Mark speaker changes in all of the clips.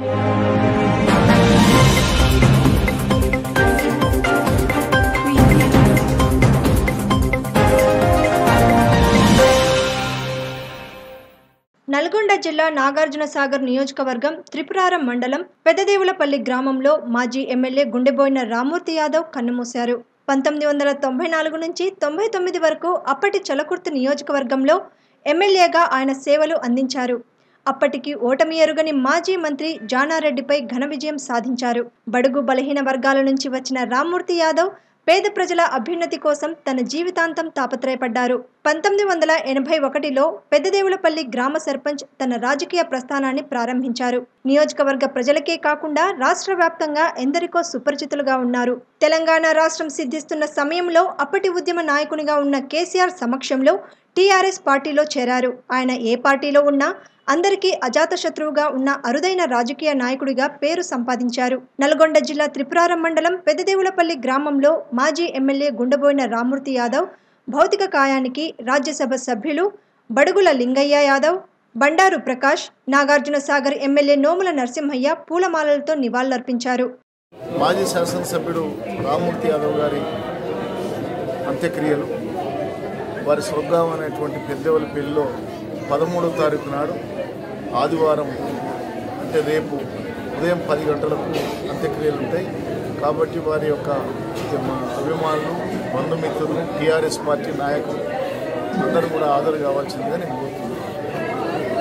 Speaker 1: నల్గొండ జిల్లా నాగార్జున సాగర్ నియోజకవర్గం త్రిపురారం మండలం పెద్దదేవులపల్లి గ్రామంలో మాజీ ఎమ్మెల్యే గుండెబోయిన రామూర్తి యాదవ్ కన్నుమూశారు పంతొమ్మిది వందల తొంభై నాలుగు నుంచి తొంభై తొమ్మిది వరకు అప్పటి చలకుర్తి నియోజకవర్గంలో ఎమ్మెల్యేగా ఆయన సేవలు అందించారు అప్పటికి ఓటమి ఎరుగని మాజీ మంత్రి జానారెడ్డిపై ఘన విజయం సాధించారు బడుగు బలహీన వర్గాల నుంచి వచ్చిన రామ్మూర్తి యాదవ్ పేద ప్రజల అభ్యున్నతి కోసం తన జీవితాంతం తాపత్రయపడ్డారు పంతొమ్మిది వందల ఎనభై ఒకటిలో పెద్దదేవులపల్లి గ్రామ సర్పంచ్ తన రాజకీయ ప్రస్థానాన్ని ప్రారంభించారు నియోజకవర్గ ప్రజలకే కాకుండా రాష్ట్ర వ్యాప్తంగా ఎందరికో సుపరిచితులుగా ఉన్నారు తెలంగాణ రాష్ట్రం సిద్ధిస్తున్న సమయంలో అప్పటి ఉద్యమ నాయకునిగా ఉన్న కేసీఆర్ సమక్షంలో టీఆర్ఎస్ పార్టీలో చేరారు ఆయన ఏ పార్టీలో ఉన్నా అందరికీ అజాతశత్రువుగా ఉన్న అరుదైన రాజకీయ నాయకుడిగా పేరు సంపాదించారు నల్గొండ జిల్లా త్రిపురారం మండలం పెద్దదేవులపల్లి గ్రామంలో మాజీ ఎమ్మెల్యే గుండబోయిన రామ్మూర్తి యాదవ్ భౌతిక కాయానికి రాజ్యసభ సభ్యులు బడుగుల లింగయ్య యాదవ్ బండారు ప్రకాష్ నాగార్జున సాగర్ ఎమ్మెల్యే నోముల నరసింహయ్య పూలమాలలతో నివాళులర్పించారు
Speaker 2: మాజీ శాసనసభ్యుడు రామ్మూర్తి యాదవ్ గారి అంత్యక్రియలు వారి స్వర్గం అనేటువంటి పెద్దవలపల్లిలో పదమూడవ తారీఖు నాడు ఆదివారం అంటే రేపు ఉదయం పది గంటలకు అంత్యక్రియలు ఉంటాయి కాబట్టి వారి యొక్క మా అభిమానులు బంధుమిత్రులు టీఆర్ఎస్ పార్టీ నాయకులు అందరూ కూడా హాజరు కావాల్సిందిగా నేను కోరుతున్నాను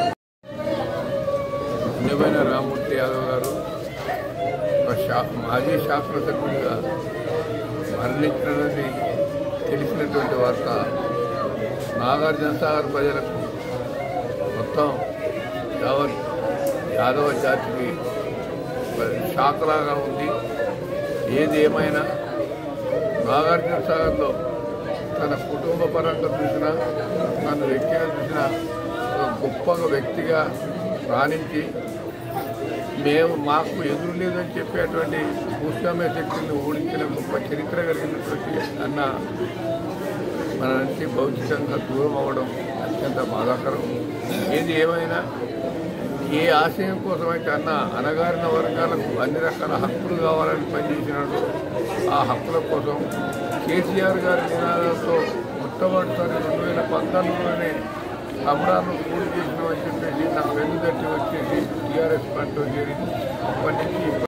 Speaker 3: నిజమైన రామ్మూర్తి యాదవ్ గారు ఒక శా మాజీ శాసనసభ్యుడిగా మరణించినది తెలిసినటువంటి వార్త నాగార్జున సాగర్ ప్రజలకు మొత్తం యావత్ యాదవ జాతికి మరి షాక్లాగా ఉంది ఏది ఏమైనా నాగార్జున సాగర్లో తన కుటుంబ పరంగా చూసినా తన వ్యక్తిగా చూసినా ఒక గొప్ప వ్యక్తిగా రాణించి మేము మాకు ఎదురు లేదని చెప్పేటువంటి భూస్వామ్య శక్తులను ఓడించిన గొప్ప చరిత్ర కలిగినటువంటి అన్న మన నుంచి భౌతికంగా దూరం అవ్వడం అత్యంత బాధాకరం ఏది ఏమైనా ఏ ఆశయం కోసమైతే అన్న అనగారిన వర్గాలకు అన్ని రకాల హక్కులు కావాలని పనిచేసినాడు ఆ హక్కుల కోసం కేసీఆర్ గారి నినాదంతో మొట్టమొదటిసారి రెండు వేల పద్నాలుగులోనే అమరాను పూర్తి చేసినామని చెప్పేసి నా వెన్ను తట్టి వచ్చేసి టీఆర్ఎస్ పార్టీలో చేరి అప్పటి నుంచి